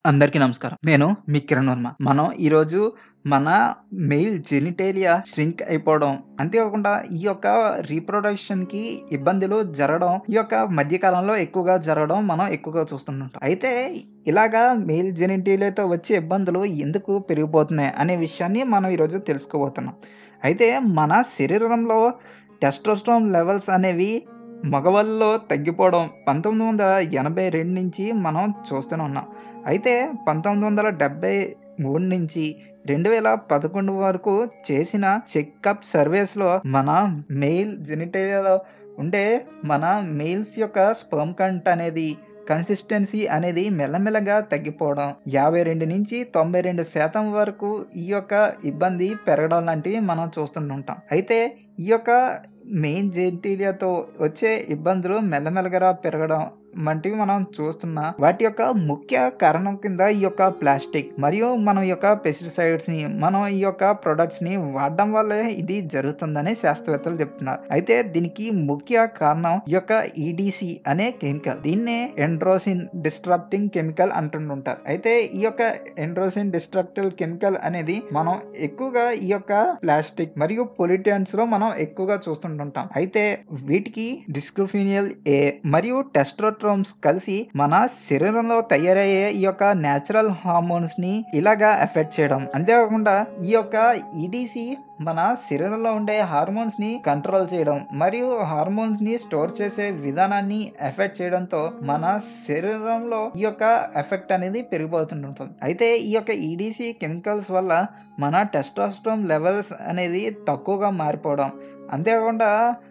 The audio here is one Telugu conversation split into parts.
అందరికీ నమస్కారం. నేను మీ కిరణ్ వర్మ. మనం ఈరోజు మన మెయిల్ జెనిటేలియా ష్రింక్ అయిపోవడం, అంతేకాకుండా ఈ యొక్క రీప్రొడక్షన్‌కి ఇబ్బందులు జరగడం, ఈ యొక్క మధ్య కాలంలో ఎక్కువగా జరగడం మనం ఎక్కువగా చూస్తుంటాం. అయితే ఇలాగా మెయిల్ జెనిటేలియాతో వచ్చే ఇబ్బందులు ఎందుకు పెరిగిపోతున్నాయి అనే విషయాన్ని మనం ఈరోజు తెలుసుకోబోతున్నాం. అయితే మన శరీరంలో టెస్టోస్టెరాన్ లెవెల్స్ అనేవి మగవాళ్ళలో తగ్గిపోవడం 1982 నుంచి మనం చూస్తూనే ఉన్నాం. అయితే 1973 నుంచి 2011 వరకు చేసిన చెకప్ సర్వేస్‌లో మన మెయిల్ జెనిటేలియాలో ఉండే మన మెయిల్స్ యొక్క స్పెర్మ్ కౌంట్ అనేది కన్సిస్టెన్సీ అనేది మెల్లమెల్లగా తగ్గిపోవడం 52-92% వరకు ఈ యొక్క ఇబ్బంది పెరగడం లాంటివి మనం చూస్తుంటాం. అయితే ఈ యొక్క మెయిల్ జెనిటేలియాతో వచ్చే ఇబ్బందులు మెల్లమెల్లగా పెరగడం వంటివి మనం చూస్తున్నా వాటి యొక్క ముఖ్య కారణం కింద ఈ యొక్క ప్లాస్టిక్ మరియు మనం ఈ యొక్క పెస్టిసైడ్స్‌ని మనం ఈ యొక్క ప్రొడక్ట్స్‌ని వాడడం వల్లే ఇది జరుగుతుందని శాస్త్రవేత్తలు చెప్తున్నారు. అయితే దీనికి ముఖ్య కారణం ఈ యొక్క ఈడీసీ అనే కెమికల్. దీన్నే ఎండ్రోసిన్ డిస్ట్రప్టింగ్ కెమికల్ అంటుంటారు. అయితే ఈ యొక్క ఎండ్రోసిన్ డిస్ట్రప్టివ్ కెమికల్ అనేది మనం ఎక్కువగా ఈ యొక్క ప్లాస్టిక్ మరియు పొల్యూటెంట్స్‌లో మనం ఎక్కువగా చూస్తుంటుంటాం. అయితే వీటికి డిస్క్లోఫినాల్ ఏ మరియు టెస్టోస్టెరాన్స్ కలిసి మన శరీరంలో తయారయ్యే ఈ యొక్క నేచురల్ హార్మోన్స్‌ని ఇలాగా ఎఫెక్ట్ చేయడం. అంతేకాకుండా ఈ యొక్క ఈడీసీ మన శరీరంలో ఉండే హార్మోన్స్‌ని కంట్రోల్ చేయడం మరియు హార్మోన్స్‌ని స్టోర్ చేసే విధానాన్ని ఎఫెక్ట్ చేయడంతో మన శరీరంలో ఈ యొక్క ఎఫెక్ట్ అనేది పెరిగిపోతుంటుంది. అయితే ఈ యొక్క ఈడీసీ కెమికల్స్ వల్ల మన టెస్టోస్టెరాన్ లెవెల్స్ అనేది తక్కువగా మారిపోవడం. అంతేకాకుండా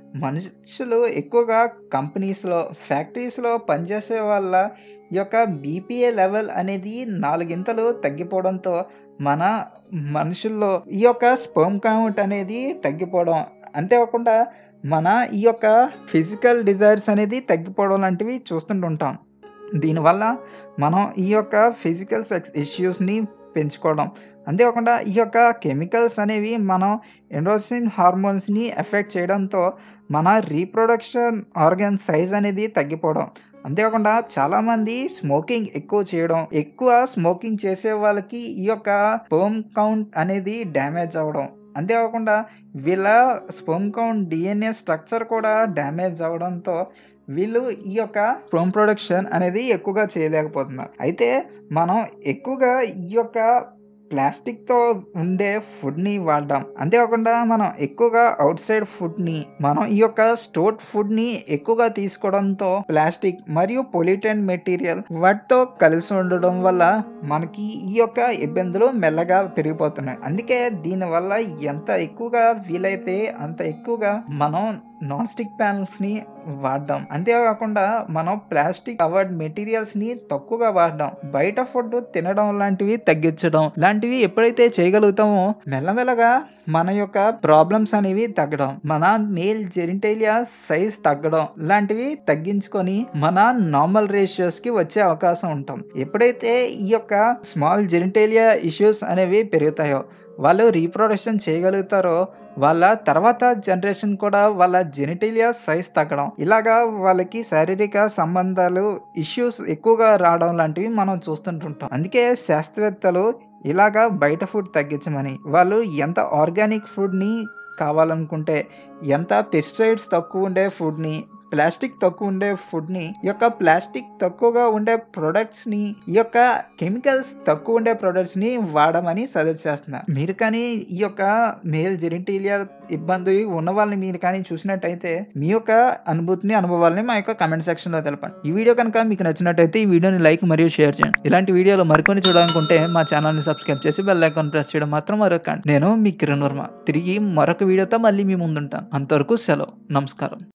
మనుషులు ఎక్కువగా కంపెనీస్‌లో, ఫ్యాక్టరీస్‌లో పనిచేసే వాళ్ళ ఈ యొక్క బీపీఏ లెవెల్ అనేది నాలుగింతలు తగ్గిపోవడంతో మన మనుషుల్లో ఈ యొక్క స్పెర్మ్ కౌంట్ అనేది తగ్గిపోవడం. అంతేకాకుండా మన ఈ యొక్క ఫిజికల్ డిజైర్స్ అనేది తగ్గిపోవడం లాంటివి చూస్తుంటుంటాం. దీనివల్ల మనం ఈ యొక్క ఫిజికల్ సెక్స్ ఇష్యూస్‌ని పెంచుకోవడం. అంతేకాకుండా ఈ యొక్క కెమికల్స్ అనేవి మనం ఎండ్రోసిన్ హార్మోన్స్‌ని ఎఫెక్ట్ చేయడంతో మన రీప్రొడక్షన్ ఆర్గాన్ సైజ్ అనేది తగ్గిపోవడం. అంతేకాకుండా చాలామంది స్మోకింగ్ ఎక్కువ చేయడం. ఎక్కువ స్మోకింగ్ చేసే వాళ్ళకి ఈ యొక్క స్పెర్మ్ కౌంట్ అనేది డ్యామేజ్ అవ్వడం. అంతేకాకుండా వీళ్ళ స్పెర్మ్ కౌంట్ డీఎన్ఏ స్ట్రక్చర్ కూడా డ్యామేజ్ అవ్వడంతో వీళ్ళు ఈ యొక్క స్పెర్మ్ ప్రొడక్షన్ అనేది ఎక్కువగా చేయలేకపోతున్నారు. అయితే మనం ఎక్కువగా ఈ యొక్క ప్లాస్టిక్‌తో ఉండే ఫుడ్‌ని వాడడం. అంతేకాకుండా మనం ఎక్కువగా ఔట్ సైడ్ ఫుడ్‌ని మనం ఈ యొక్క స్టోర్డ్ ఫుడ్‌ని ఎక్కువగా తీసుకోవడంతో ప్లాస్టిక్ మరియు పొల్యూటెంట్ మెటీరియల్ వాటితో కలిసి ఉండడం వల్ల మనకి ఈ యొక్క ఇబ్బందులు మెల్లగా పెరిగిపోతున్నాయి. అందుకే దీనివల్ల ఎంత ఎక్కువగా వీలైతే అంత ఎక్కువగా మనం నాన్ స్టిక్ ప్యాన్స్‌ని వాడడం. అంతేకాకుండా మనం ప్లాస్టిక్ కవర్డ్ మెటీరియల్స్‌ని తక్కువగా వాడడం. బయట ఫుడ్ తినడం లాంటివి తగ్గించడం. లాంటివి ఎప్పుడైతే చేయగలుగుతామో మెల్లమెల్లగా మన యొక్క ప్రాబ్లమ్స్ అనేవి తగ్గడం. మన మెయిల్ జెనిటేలియా సైజ్ తగ్గడం లాంటివి తగ్గించుకొని మన నార్మల్ రేషియోస్‌కి వచ్చే అవకాశం ఉంటుంది. ఎప్పుడైతే ఈ యొక్క స్మాల్ జెనిటేలియా ఇష్యూస్ అనేవి పెరుగుతాయో వాళ్ళు రీప్రొడక్షన్ చేయగలుగుతారో వాళ్ళ తర్వాత జనరేషన్ కూడా వాళ్ళ జెనిటేలియా సైజ్ తగ్గడం. ఇలాగా వాళ్ళకి శారీరక సంబంధాలు ఇష్యూస్ ఎక్కువగా రావడం లాంటివి మనం చూస్తుంటుంటాం. అందుకే శాస్త్రవేత్తలు ఇలాగా బయట ఫుడ్ తగ్గించమని, వాళ్ళు ఎంత ఆర్గానిక్ ఫుడ్‌ని కావాలనుకుంటే ఎంత పెస్టిసైడ్స్ తక్కువ ఉండే ఫుడ్‌ని, ప్లాస్టిక్ తక్కువ ఉండే ఫుడ్‌ని, ఈ యొక్క ప్లాస్టిక్ తక్కువగా ఉండే ప్రొడక్ట్స్‌ని, ఈ యొక్క కెమికల్స్ తక్కువ ఉండే ప్రొడక్ట్స్‌ని వాడమని సజెస్ట్ చేస్తున్నారు. మీరు కానీ ఈ యొక్క మెయిల్ జెనిటేలియా ఇబ్బంది ఉన్న వాళ్ళని మీరు కానీ చూసినట్టయితే మీ యొక్క అనుభూతిని, అనుభవాల్ని మా యొక్క కామెంట్ సెక్షన్‌లో తెలపండి. ఈ వీడియో కనుక మీకు నచ్చినట్టయితే ఈ వీడియోని లైక్ మరియు షేర్ చేయండి. ఇలాంటి వీడియోలు మరికొన్ని చూడాలనుకుంటే మా ఛానల్‌ని సబ్స్క్రైబ్ చేసి బెల్ ఐకాన్ ప్రెస్ చేయడం మాత్రం మరవకండి. నేను మీ కిరణ్ వర్మ. తిరిగి మరొక వీడియోతో మళ్ళీ మీ ముందుంటాను. అంతవరకు సెలవు. నమస్కారం.